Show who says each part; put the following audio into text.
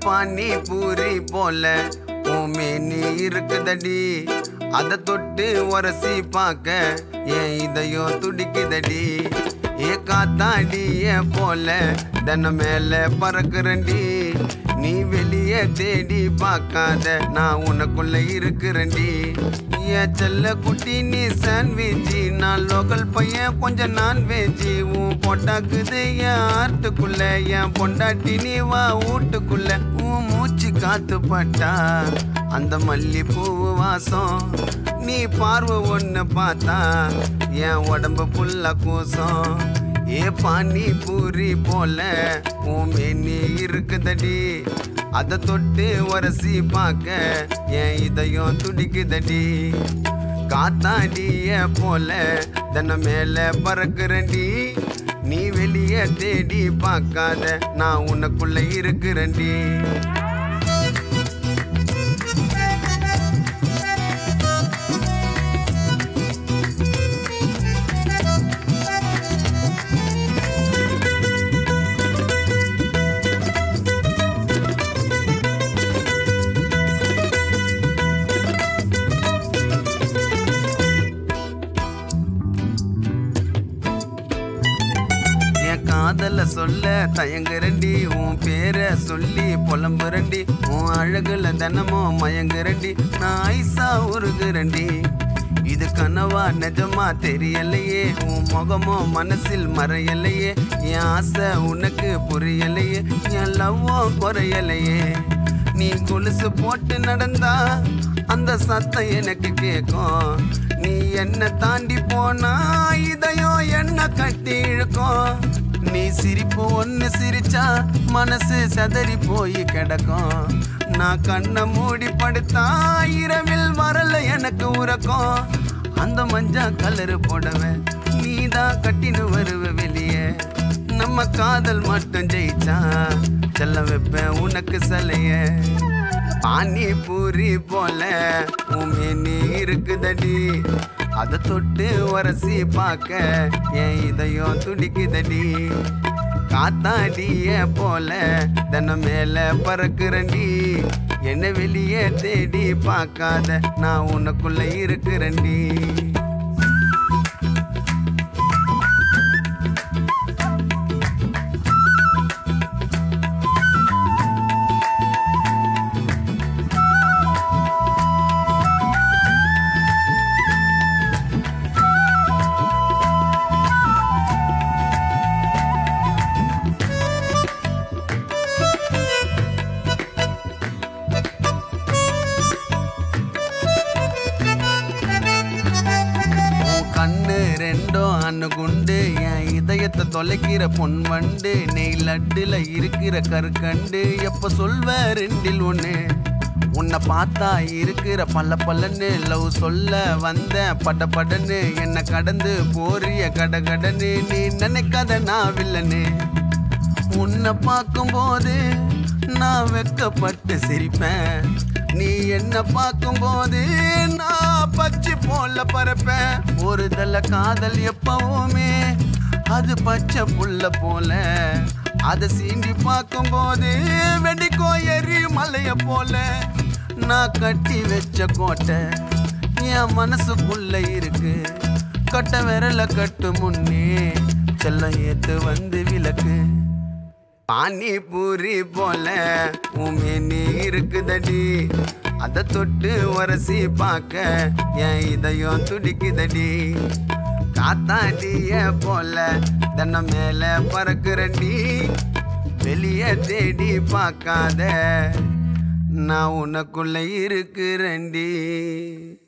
Speaker 1: பானி பூரி போல உமேனி இருக்குதடி அத தொட்டு உரசி பார்க்க என் இதயம் துடிக்குதடி ஏ காத்தாடிய போல தன மேல பறக்குறண்டி நீ வெளியே தேடி பார்க்காத நான் உனக்குள்ள இருக்கிறேன்டி என் செல்ல குட்டி நீ சாண்ட்விச்சி நான் லோக்கல் பையன் கொஞ்சம் நான்வெஜ்ஜி உன் பொட்டாக்குது என் ஆர்ட்டுக்குள்ள என் பொண்டாட்டி நீ வா வீட்டுக்குள்ள உன் மூச்சு காத்து பட்டா அந்த மல்லிப்பூவு வாசம் நீ பார்வை ஒன்று பார்த்தா என் உடம்பு புல்ல கூசம் ஏ பானி பூரி போல உன் மேனி இருக்குதடி அத தொட்டு உரசி பார்க்க என் இதயம் துடிக்குதடி காத்தாடிய போல தன மேல பறக்குறண்டி நீ வெளியே தேடி பார்க்காத நான் உனக்குள்ள இருக்கிறேன்டி என் காதல சொல்ல தயங்குறண்டி உன் பேரை சொல்லி புலம்புறண்டி உன் அழகுல தினமும் மயங்குறண்டி நான் ஐசா உருகுறண்டி இது கனவா நிஜமா தெரியலையே உன் முகமோ மனசில் மறையலையே என் ஆசை உனக்கு புரியலையே என் லவ்வோ குறையலையே நீ கொலுசு போட்டு நடந்தா அந்த சத்தம் எனக்கு கேட்கும் நீ என்ன தாண்டி போனா இதயம் என்ன கட்டி இழுக்கும் நீ சிரிப்பு ஒன்னு சிரிச்சா மனசு சதறி போய் கிடக்கும் நான் கண்ணை மூடி படுத்தா இரவில் வரல எனக்கு உறக்கம் அந்த மஞ்சா கலரு புடவை நீதான் கட்டின்னு வருவ வெளியே நம்ம காதல் மட்டும் ஜெயிச்சா செல்ல வைப்பேன் உனக்கு சலைய பானி பூரி போல உமேனி இருக்குதடி அத தொட்டு உரசி பார்க்க என் இதயம் துடிக்குதடி காத்தாடிய போல தன மேல பறக்குறண்டி என்ன வெளியே தேடி பார்க்காத நான் உனக்குள்ள இருக்கிறேன்டி உன் கண்ணு ரெண்டும் அணுகுண்டு என் இதயத்தை தொலைக்கிற பொன் வண்டு நெய் லட்டுல இருக்கிற கற்கண்டு எப்ப சொல்வ ரெண்டில் ஒண்ணு உன்னை பார்த்தா இருக்கிற பல்ல பல்லன்னு லவ் சொல்ல வந்த பட படன்னு என்னை கடந்து போறிய கட கடன்னு நீ நினைக்காத நான் வில்லனு உன்னை பார்க்கும்போது நான் வெக்கப்பட்டு சிரிப்பேன் நீ என்ன பார்க்கும்போது நான் பச்சை போல பறப்பேன் ஒரு தல காதல் எப்பவுமே அது பச்சை புல்ல போல அதை சீண்டி பார்க்கும்போது வெடிக்கோ எரி மலைய போல நான் கட்டி வச்ச கோட்டை என் மனசுக்குள்ள இருக்கு கட்ட விரல கட்டு முன்னே செல்லம் ஏத்து வந்து விளக்கு பானி பூரி போல உமேனி இருக்குதடி அத தொட்டு உரசி பார்க்க என் இதயம் துடிக்குதடி காத்தாடிய போல தன்ன மேல பறக்குறண்டி வெளியே தேடி பார்க்காத நான் உனக்குள்ள இருக்கிறேன்டி